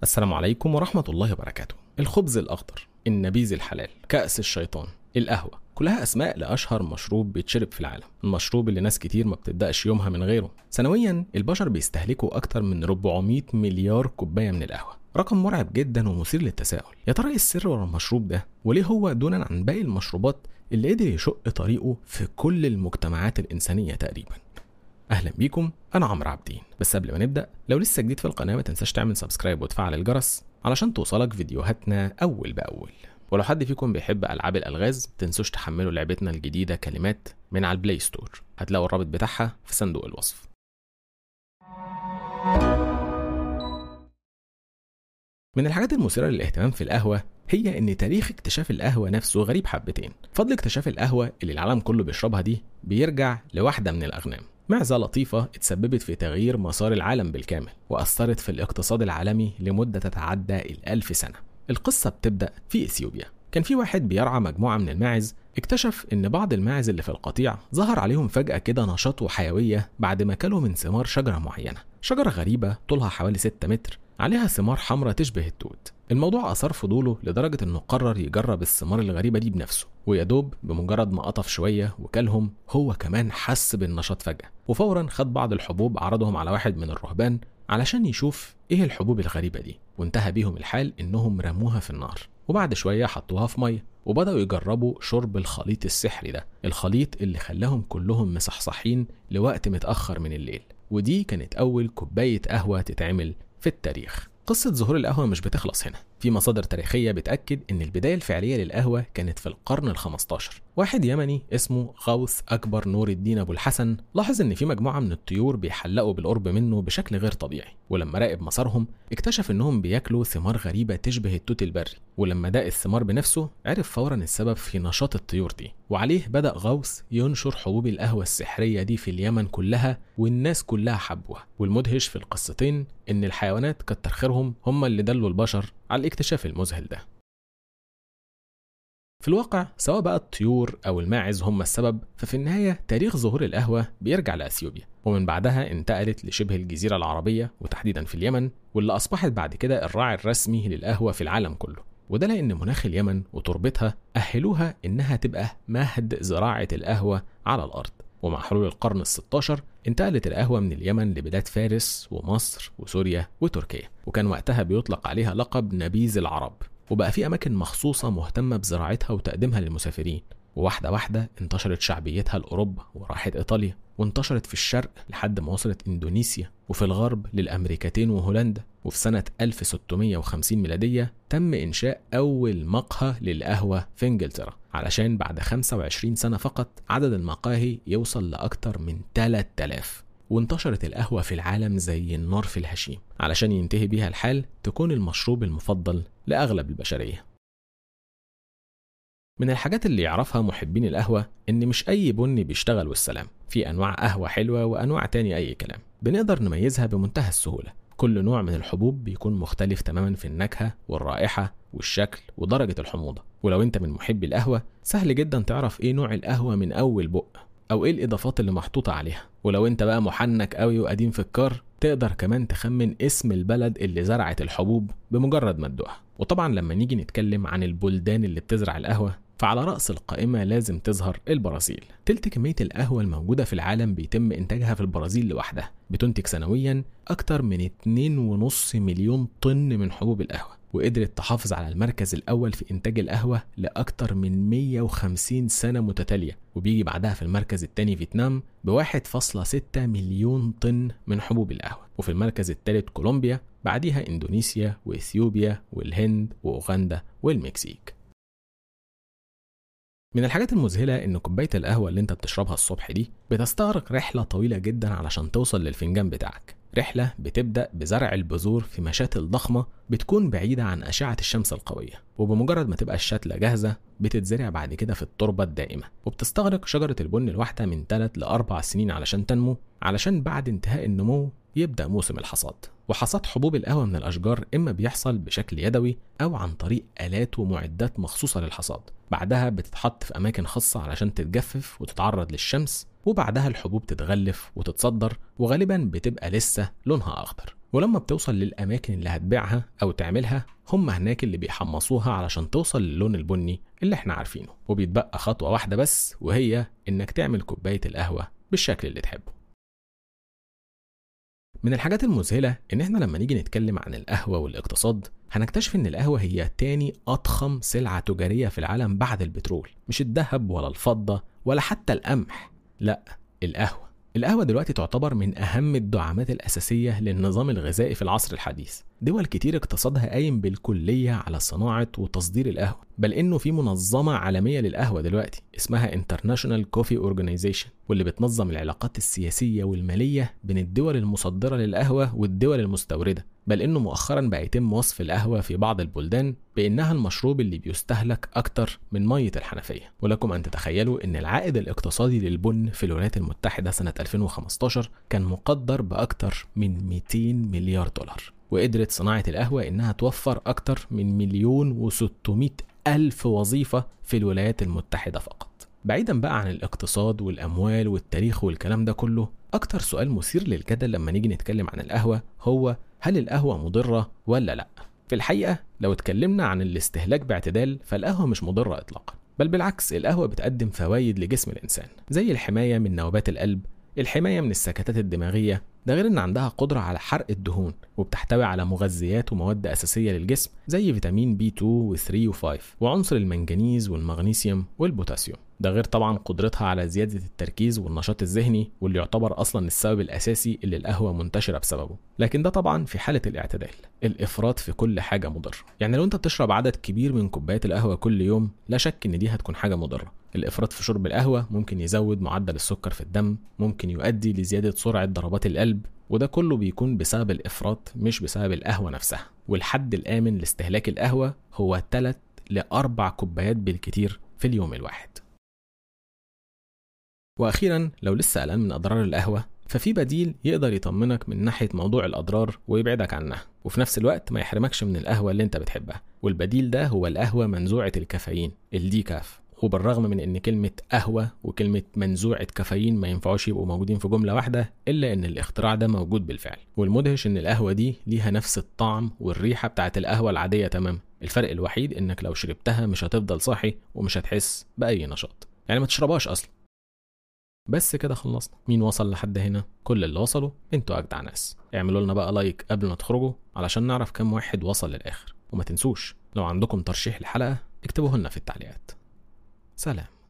السلام عليكم ورحمة الله وبركاته الخبز الأخضر النبيذ الحلال كأس الشيطان القهوة كلها أسماء لأشهر مشروب بيتشرب في العالم المشروب اللي ناس كتير ما بتبدأش يومها من غيره سنويا البشر بيستهلكوا أكتر من 400 مليار كوباية من القهوة رقم مرعب جدا ومثير للتساؤل يا ترى ايه السر ورا المشروب ده وليه هو دونا عن باقي المشروبات اللي قدر يشق طريقه في كل المجتمعات الإنسانية تقريبا اهلا بيكم انا عمرو عابدين بس قبل ما نبدا لو لسه جديد في القناه ما تنساش تعمل سبسكرايب وتفعل الجرس علشان توصلك فيديوهاتنا اول باول ولو حد فيكم بيحب العاب الالغاز تنسوش تحملوا لعبتنا الجديده كلمات من على البلاي ستور هتلاقوا الرابط بتاعها في صندوق الوصف من الحاجات المثيرة للاهتمام في القهوة هي إن تاريخ اكتشاف القهوة نفسه غريب حبتين فضل اكتشاف القهوة اللي العالم كله بيشربها دي بيرجع لواحدة من الأغنام معزة لطيفة اتسببت في تغيير مسار العالم بالكامل وأثرت في الاقتصاد العالمي لمدة تتعدى الألف سنة القصة بتبدأ في إثيوبيا كان في واحد بيرعى مجموعة من الماعز اكتشف إن بعض الماعز اللي في القطيع ظهر عليهم فجأة كده نشاط وحيوية بعد ما كلوا من ثمار شجرة معينة شجرة غريبة طولها حوالي 6 متر عليها ثمار حمراء تشبه التوت الموضوع أثار فضوله لدرجة إنه قرر يجرب الثمار الغريبة دي بنفسه ويا دوب بمجرد ما قطف شوية وكلهم هو كمان حس بالنشاط فجأة وفورا خد بعض الحبوب عرضهم على واحد من الرهبان علشان يشوف ايه الحبوب الغريبة دي وانتهى بيهم الحال انهم رموها في النار وبعد شوية حطوها في مية وبدأوا يجربوا شرب الخليط السحري ده الخليط اللي خلاهم كلهم مصحصحين لوقت متأخر من الليل ودي كانت أول كوباية قهوة تتعمل في التاريخ قصة ظهور القهوة مش بتخلص هنا في مصادر تاريخية بتأكد إن البداية الفعلية للقهوة كانت في القرن ال 15 واحد يمني اسمه غوث أكبر نور الدين أبو الحسن لاحظ إن في مجموعة من الطيور بيحلقوا بالقرب منه بشكل غير طبيعي ولما راقب مسارهم اكتشف إنهم بياكلوا ثمار غريبة تشبه التوت البري ولما داق الثمار بنفسه عرف فورا السبب في نشاط الطيور دي وعليه بدأ غوث ينشر حبوب القهوة السحرية دي في اليمن كلها والناس كلها حبوها والمدهش في القصتين إن الحيوانات كتر خيرهم هم اللي دلوا البشر على الاكتشاف المذهل ده في الواقع سواء بقى الطيور أو الماعز هم السبب ففي النهاية تاريخ ظهور القهوة بيرجع لأثيوبيا ومن بعدها انتقلت لشبه الجزيرة العربية وتحديدا في اليمن واللي أصبحت بعد كده الراعي الرسمي للقهوة في العالم كله وده لأن مناخ اليمن وتربتها أهلوها إنها تبقى مهد زراعة القهوة على الأرض ومع حلول القرن ال 16 انتقلت القهوة من اليمن لبلاد فارس ومصر وسوريا وتركيا وكان وقتها بيطلق عليها لقب نبيذ العرب وبقى في أماكن مخصوصة مهتمة بزراعتها وتقديمها للمسافرين وواحدة واحدة انتشرت شعبيتها لأوروبا وراحت إيطاليا وانتشرت في الشرق لحد ما وصلت إندونيسيا وفي الغرب للأمريكتين وهولندا وفي سنة 1650 ميلادية تم إنشاء أول مقهى للقهوة في إنجلترا علشان بعد 25 سنة فقط عدد المقاهي يوصل لأكتر من 3000 وانتشرت القهوة في العالم زي النار في الهشيم علشان ينتهي بيها الحال تكون المشروب المفضل لأغلب البشرية من الحاجات اللي يعرفها محبين القهوة إن مش أي بن بيشتغل والسلام في أنواع قهوة حلوة وأنواع تاني أي كلام بنقدر نميزها بمنتهى السهولة كل نوع من الحبوب بيكون مختلف تماما في النكهة والرائحة والشكل ودرجة الحموضة ولو انت من محبي القهوة سهل جدا تعرف ايه نوع القهوة من أول بق أو ايه الإضافات اللي محطوطة عليها ولو انت بقى محنك قوي وقديم في الكار تقدر كمان تخمن اسم البلد اللي زرعت الحبوب بمجرد ما تدوقها وطبعا لما نيجي نتكلم عن البلدان اللي بتزرع القهوة فعلى رأس القائمة لازم تظهر البرازيل تلت كمية القهوة الموجودة في العالم بيتم إنتاجها في البرازيل لوحدها بتنتج سنويا أكتر من 2.5 مليون طن من حبوب القهوة وقدرت تحافظ على المركز الأول في إنتاج القهوة لأكتر من 150 سنة متتالية وبيجي بعدها في المركز الثاني فيتنام ب 1.6 مليون طن من حبوب القهوة وفي المركز الثالث كولومبيا بعديها إندونيسيا وإثيوبيا والهند وأوغندا والمكسيك من الحاجات المذهلة إن كوباية القهوة اللي أنت بتشربها الصبح دي بتستغرق رحلة طويلة جدا علشان توصل للفنجان بتاعك رحلة بتبدأ بزرع البذور في مشاتل ضخمة بتكون بعيدة عن أشعة الشمس القوية وبمجرد ما تبقى الشتلة جاهزة بتتزرع بعد كده في التربة الدائمة وبتستغرق شجرة البن الواحدة من 3 ل 4 سنين علشان تنمو علشان بعد انتهاء النمو يبدأ موسم الحصاد وحصاد حبوب القهوة من الأشجار إما بيحصل بشكل يدوي أو عن طريق آلات ومعدات مخصوصة للحصاد بعدها بتتحط في أماكن خاصة علشان تتجفف وتتعرض للشمس وبعدها الحبوب تتغلف وتتصدر وغالبا بتبقى لسه لونها أخضر ولما بتوصل للأماكن اللي هتبيعها أو تعملها هم هناك اللي بيحمصوها علشان توصل للون البني اللي احنا عارفينه وبيتبقى خطوة واحدة بس وهي إنك تعمل كوباية القهوة بالشكل اللي تحبه من الحاجات المذهلة إن إحنا لما نيجي نتكلم عن القهوة والاقتصاد هنكتشف إن القهوة هي تاني أضخم سلعة تجارية في العالم بعد البترول مش الذهب ولا الفضة ولا حتى القمح لا القهوة القهوة دلوقتي تعتبر من أهم الدعامات الأساسية للنظام الغذائي في العصر الحديث دول كتير اقتصادها قايم بالكلية على صناعة وتصدير القهوة بل إنه في منظمة عالمية للقهوة دلوقتي اسمها International Coffee Organization واللي بتنظم العلاقات السياسية والمالية بين الدول المصدرة للقهوة والدول المستوردة بل إنه مؤخرا بقى يتم وصف القهوة في بعض البلدان بإنها المشروب اللي بيستهلك أكتر من مية الحنفية ولكم أن تتخيلوا إن العائد الاقتصادي للبن في الولايات المتحدة سنة 2015 كان مقدر بأكتر من 200 مليار دولار وقدرت صناعة القهوة إنها توفر أكتر من مليون و600 ألف وظيفة في الولايات المتحدة فقط بعيدا بقى عن الاقتصاد والأموال والتاريخ والكلام ده كله أكتر سؤال مثير للجدل لما نيجي نتكلم عن القهوة هو هل القهوة مضرة ولا لأ؟ في الحقيقة لو اتكلمنا عن الاستهلاك باعتدال فالقهوة مش مضرة إطلاقا بل بالعكس القهوة بتقدم فوائد لجسم الإنسان زي الحماية من نوبات القلب الحماية من السكتات الدماغية ده غير ان عندها قدرة على حرق الدهون وبتحتوي على مغذيات ومواد أساسية للجسم زي فيتامين بي 2 و3 و5 وعنصر المنجنيز والمغنيسيوم والبوتاسيوم ده غير طبعا قدرتها على زيادة التركيز والنشاط الذهني واللي يعتبر أصلا السبب الأساسي اللي القهوة منتشرة بسببه لكن ده طبعا في حالة الاعتدال الإفراط في كل حاجة مضرة يعني لو أنت بتشرب عدد كبير من كوبايات القهوة كل يوم لا شك إن دي هتكون حاجة مضرة الإفراط في شرب القهوة ممكن يزود معدل السكر في الدم ممكن يؤدي لزيادة سرعة ضربات القلب وده كله بيكون بسبب الإفراط مش بسبب القهوة نفسها والحد الآمن لاستهلاك القهوة هو 3 لأربع كوبايات بالكتير في اليوم الواحد واخيرا لو لسه قلقان من اضرار القهوه ففي بديل يقدر يطمنك من ناحيه موضوع الاضرار ويبعدك عنها وفي نفس الوقت ما يحرمكش من القهوه اللي انت بتحبها والبديل ده هو القهوه منزوعه الكافيين الديكاف وبالرغم من ان كلمة قهوة وكلمة منزوعة كافيين ما ينفعوش يبقوا موجودين في جملة واحدة الا ان الاختراع ده موجود بالفعل والمدهش ان القهوة دي ليها نفس الطعم والريحة بتاعت القهوة العادية تمام الفرق الوحيد انك لو شربتها مش هتفضل صاحي ومش هتحس بأي نشاط يعني ما تشربهاش اصلا بس كده خلصنا مين وصل لحد هنا كل اللي وصلوا انتوا اجدع ناس اعملوا لنا بقى لايك قبل ما تخرجوا علشان نعرف كم واحد وصل للاخر وما تنسوش لو عندكم ترشيح الحلقه اكتبوه لنا في التعليقات سلام